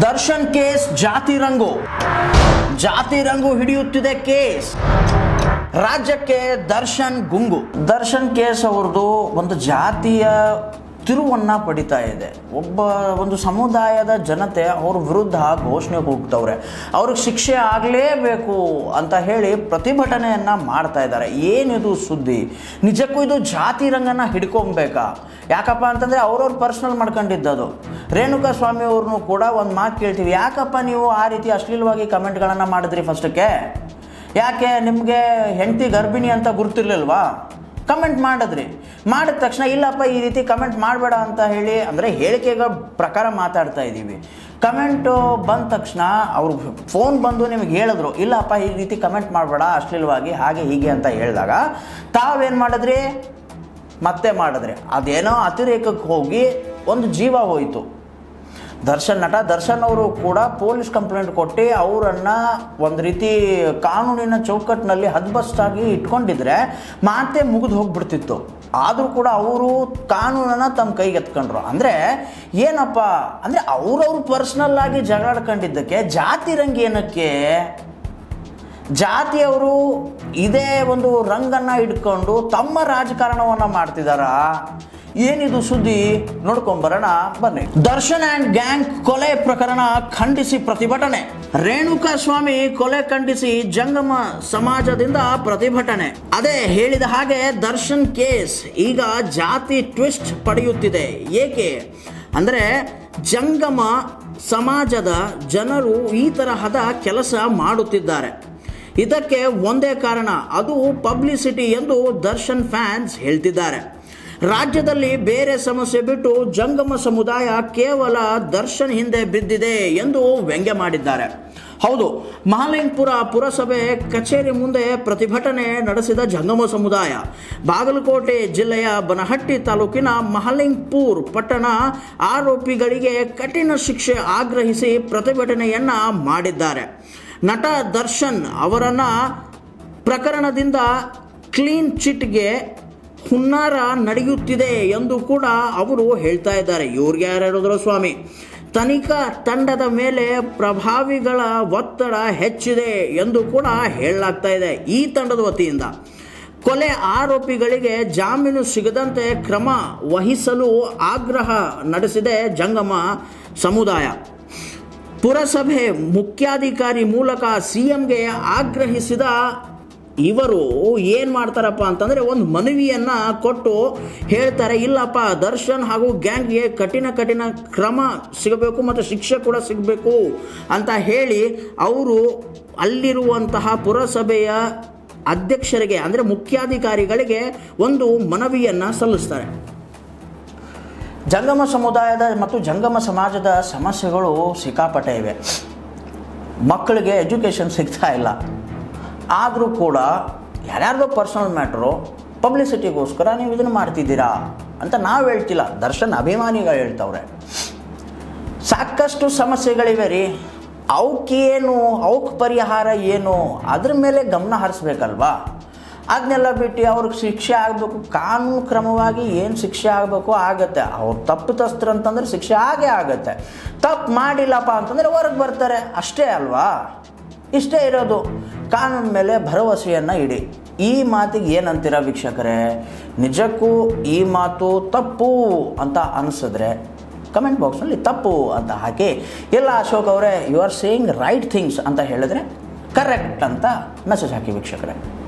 Darshan case ಜಾತಿ ರಂಗು ಜಾತಿ ರಂಗು ಹಿಡಿಯುತ್ತಿದೆ case ರಾಜ್ಯಕ್ಕೆ ದರ್ಶನ್ ಗುಂಗು ದರ್ಶನ್ ಕೇಸ್ ಅವ್ರದ್ದು ಒಂದು ಜಾತಿಯ ತಿರುವನ್ನ ಪಡಿತಾ ಇದೆ ಒಬ್ಬ ಒಂದು ಸಮುದಾಯದ ಜನತೆ ಅವ್ರ ವಿರುದ್ಧ ಘೋಷಣೆಗೆ ಹೋಗ್ತವ್ರೆ ಅವ್ರಿಗೆ ಶಿಕ್ಷೆ ಆಗಲೇಬೇಕು ಅಂತ ಹೇಳಿ ಪ್ರತಿಭಟನೆಯನ್ನ ಮಾಡ್ತಾ ಇದ್ದಾರೆ ಏನಿದು ಸುದ್ದಿ ನಿಜಕ್ಕೂ ಇದು ಜಾತಿ ರಂಗನ ಹಿಡ್ಕೊಬೇಕಾ ಯಾಕಪ್ಪ ಅಂತಂದರೆ ಅವ್ರವ್ರ ಪರ್ಸ್ನಲ್ ಮಾಡ್ಕೊಂಡಿದ್ದದು ರೇಣುಕಾ ಸ್ವಾಮಿ ಅವ್ರನ್ನೂ ಕೂಡ ಒಂದು ಮಾತು ಕೇಳ್ತೀವಿ ಯಾಕಪ್ಪ ನೀವು ಆ ರೀತಿ ಅಶ್ಲೀಲವಾಗಿ ಕಮೆಂಟ್ಗಳನ್ನು ಮಾಡಿದ್ರಿ ಫಸ್ಟಕ್ಕೆ ಯಾಕೆ ನಿಮಗೆ ಹೆಂಡತಿ ಗರ್ಭಿಣಿ ಅಂತ ಗುರ್ತಿರ್ಲಿಲ್ವಾ ಕಮೆಂಟ್ ಮಾಡಿದ್ರಿ ಮಾಡಿದ ತಕ್ಷಣ ಇಲ್ಲಪ್ಪ ಈ ರೀತಿ ಕಮೆಂಟ್ ಮಾಡಬೇಡ ಅಂತ ಹೇಳಿ ಅಂದರೆ ಹೇಳಿಕೆಗಳ ಪ್ರಕಾರ ಮಾತಾಡ್ತಾ ಇದ್ದೀವಿ ಕಮೆಂಟು ಬಂದ ತಕ್ಷಣ ಅವ್ರು ಫೋನ್ ಬಂದು ನಿಮಗೆ ಹೇಳಿದ್ರು ಇಲ್ಲಪ್ಪ ಈ ರೀತಿ ಕಮೆಂಟ್ ಮಾಡಬೇಡ ಅಶ್ಲೀಲವಾಗಿ ಹಾಗೆ ಹೀಗೆ ಅಂತ ಹೇಳಿದಾಗ ತಾವೇನು ಮಾಡಿದ್ರಿ ಮತ್ತೆ ಮಾಡಿದ್ರಿ ಅದೇನೋ ಅತಿರೇಕಕ್ಕೆ ಹೋಗಿ ಒಂದು ಜೀವ ಹೋಯಿತು ದರ್ಶನ್ ನಟ ದರ್ಶನ್ ಅವರು ಕೂಡ ಪೊಲೀಸ್ ಕಂಪ್ಲೇಂಟ್ ಕೊಟ್ಟು ಅವರನ್ನು ಒಂದು ರೀತಿ ಕಾನೂನಿನ ಚೌಕಟ್ಟಿನಲ್ಲಿ ಹದ್ಬಸ್ತಾಗಿ ಇಟ್ಕೊಂಡಿದ್ರೆ ಮಾತೆ ಮುಗಿದು ಹೋಗ್ಬಿಡ್ತಿತ್ತು ಆದರೂ ಕೂಡ ಅವರು ಕಾನೂನನ್ನು ತಮ್ಮ ಕೈಗೆ ಎತ್ಕೊಂಡ್ರು ಅಂದರೆ ಏನಪ್ಪ ಅಂದರೆ ಅವ್ರವ್ರು ಪರ್ಸ್ನಲ್ ಆಗಿ ಜಗಳಾಡ್ಕೊಂಡಿದ್ದಕ್ಕೆ ಜಾತಿ ರಂಗ್ ಏನಕ್ಕೆ ಜಾತಿಯವರು ಇದೇ ಒಂದು ರಂಗನ್ನು ಇಟ್ಕೊಂಡು ತಮ್ಮ ರಾಜಕಾರಣವನ್ನು ಮಾಡ್ತಿದಾರಾ ಏನಿದು ಸುದ್ದಿ ನೋಡ್ಕೊಂಬರೋಣ ಬನ್ನಿ ದರ್ಶನ್ ಆ್ಯಂಡ್ ಗ್ಯಾಂಗ್ ಕೊಲೆ ಪ್ರಕರಣ ಖಂಡಿಸಿ ಪ್ರತಿಭಟನೆ ರೇಣುಕಾ ಸ್ವಾಮಿ ಕೊಲೆ ಖಂಡಿಸಿ ಜಂಗಮ ಸಮಾಜದಿಂದ ಪ್ರತಿಭಟನೆ ಅದೇ ಹೇಳಿದ ಹಾಗೆ ದರ್ಶನ್ ಕೇಸ್ ಈಗ ಜಾತಿ ಟ್ವಿಸ್ಟ್ ಪಡೆಯುತ್ತಿದೆ ಏಕೆ ಅಂದರೆ ಜಂಗಮ ಸಮಾಜದ ಜನರು ಈ ತರಹದ ಕೆಲಸ ಮಾಡುತ್ತಿದ್ದಾರೆ ಇದಕ್ಕೆ ಒಂದೇ ಕಾರಣ ಅದು ಪಬ್ಲಿಸಿಟಿ ಎಂದು ದರ್ಶನ್ ಫ್ಯಾನ್ಸ್ ಹೇಳ್ತಿದ್ದಾರೆ ರಾಜ್ಯದಲ್ಲಿ ಬೇರೆ ಸಮಸ್ಯೆ ಬಿಟ್ಟು ಜಂಗಮ ಸಮುದಾಯ ಕೇವಲ ದರ್ಶನ್ ಹಿಂದೆ ಬಿದ್ದಿದೆ ಎಂದು ವ್ಯಂಗ್ಯ ಮಾಡಿದ್ದಾರೆ ಹೌದು ಮಹಾಲಿಂಗಪುರ ಪುರಸಭೆ ಕಚೇರಿ ಮುಂದೆ ಪ್ರತಿಭಟನೆ ನಡೆಸಿದ ಜಂಗಮ ಸಮುದಾಯ ಬಾಗಲಕೋಟೆ ಜಿಲ್ಲೆಯ ಬನಹಟ್ಟಿ ತಾಲೂಕಿನ ಮಹಾಲಿಂಗ್ಪುರ್ ಪಟ್ಟಣ ಆರೋಪಿಗಳಿಗೆ ಕಠಿಣ ಶಿಕ್ಷೆ ಆಗ್ರಹಿಸಿ ಪ್ರತಿಭಟನೆಯನ್ನ ಮಾಡಿದ್ದಾರೆ ನಟ ದರ್ಶನ್ ಅವರನ್ನ ಪ್ರಕರಣದಿಂದ ಕ್ಲೀನ್ ಚಿಟ್ಗೆ ಹುನ್ನಾರ ನಡೆಯುತ್ತಿದೆ ಎಂದು ಕೂಡ ಅವರು ಹೇಳ್ತಾ ಇದ್ದಾರೆ ಇವ್ರಿಗೆ ಯಾರು ಹೇಳಿದ್ರು ಸ್ವಾಮಿ ತನಿಖಾ ತಂಡದ ಮೇಲೆ ಪ್ರಭಾವಿಗಳ ಒತ್ತಡ ಹೆಚ್ಚಿದೆ ಎಂದು ಕೂಡ ಹೇಳಲಾಗ್ತಾ ಇದೆ ಈ ತಂಡದ ವತಿಯಿಂದ ಕೊಲೆ ಆರೋಪಿಗಳಿಗೆ ಜಾಮೀನು ಸಿಗದಂತೆ ಕ್ರಮ ವಹಿಸಲು ಆಗ್ರಹ ನಡೆಸಿದೆ ಜಂಗಮ ಸಮುದಾಯ ಪುರಸಭೆ ಮುಖ್ಯಾಧಿಕಾರಿ ಮೂಲಕ ಸಿ ಎಂಗೆ ಆಗ್ರಹಿಸಿದ ಇವರು ಏನು ಮಾಡ್ತಾರಪ್ಪ ಅಂತಂದರೆ ಒಂದು ಮನವಿಯನ್ನು ಕೊಟ್ಟು ಹೇಳ್ತಾರೆ ಇಲ್ಲಪ್ಪ ದರ್ಶನ್ ಹಾಗೂ ಗ್ಯಾಂಗ್ಗೆ ಕಠಿಣ ಕಠಿಣ ಕ್ರಮ ಸಿಗಬೇಕು ಮತ್ತು ಶಿಕ್ಷೆ ಕೂಡ ಸಿಗಬೇಕು ಅಂತ ಹೇಳಿ ಅವರು ಅಲ್ಲಿರುವಂತಹ ಪುರಸಭೆಯ ಅಧ್ಯಕ್ಷರಿಗೆ ಅಂದರೆ ಮುಖ್ಯಾಧಿಕಾರಿಗಳಿಗೆ ಒಂದು ಮನವಿಯನ್ನು ಸಲ್ಲಿಸ್ತಾರೆ ಜಂಗಮ ಸಮುದಾಯದ ಮತ್ತು ಜಂಗಮ ಸಮಾಜದ ಸಮಸ್ಯೆಗಳು ಸಿಕ್ಕಾಪಟ್ಟೆ ಇವೆ ಮಕ್ಕಳಿಗೆ ಎಜುಕೇಷನ್ ಸಿಗ್ತಾ ಇಲ್ಲ ಆದರೂ ಕೂಡ ಯಾರ್ಯಾರ್ದೋ ಪರ್ಸನಲ್ ಮ್ಯಾಟ್ರು ಪಬ್ಲಿಸಿಟಿಗೋಸ್ಕರ ನೀವು ಇದನ್ನು ಮಾಡ್ತಿದ್ದೀರಾ ಅಂತ ನಾವು ಹೇಳ್ತಿಲ್ಲ ದರ್ಶನ್ ಅಭಿಮಾನಿಗಳು ಹೇಳ್ತವ್ರೆ ಸಾಕಷ್ಟು ಸಮಸ್ಯೆಗಳಿವೆ ರೀ ಅವಕ್ಕೇನು ಅವಕ್ಕೆ ಪರಿಹಾರ ಏನು ಅದ್ರ ಮೇಲೆ ಗಮನ ಹರಿಸ್ಬೇಕಲ್ವಾ ಅದನ್ನೆಲ್ಲ ಬಿಟ್ಟು ಅವ್ರಿಗೆ ಶಿಕ್ಷೆ ಆಗಬೇಕು ಕಾನೂನು ಕ್ರಮವಾಗಿ ಏನು ಶಿಕ್ಷೆ ಆಗಬೇಕು ಆಗತ್ತೆ ಅವ್ರು ತಪ್ಪಿತಸ್ಥರು ಅಂತಂದ್ರೆ ಶಿಕ್ಷೆ ಆಗೇ ಆಗತ್ತೆ ತಪ್ಪು ಮಾಡಿಲ್ಲಪ್ಪ ಅಂತಂದರೆ ಹೊರಗೆ ಬರ್ತಾರೆ ಅಷ್ಟೇ ಅಲ್ವಾ ಇಷ್ಟೇ ಇರೋದು ಕಾನೂನು ಮೇಲೆ ಭರವಸೆಯನ್ನು ಇಡಿ ಈ ಮಾತಿಗೆ ಏನಂತೀರ ವೀಕ್ಷಕರೇ ನಿಜಕ್ಕೂ ಈ ಮಾತು ತಪ್ಪು ಅಂತ ಅನಿಸಿದ್ರೆ ಕಮೆಂಟ್ ಬಾಕ್ಸ್ನಲ್ಲಿ ತಪ್ಪು ಅಂತ ಹಾಕಿ ಇಲ್ಲ ಅಶೋಕ್ ಅವರೇ you are saying right things ಅಂತ ಹೇಳಿದ್ರೆ ಕರೆಕ್ಟ್ ಅಂತ ಮೆಸೇಜ್ ಹಾಕಿ ವೀಕ್ಷಕರೇ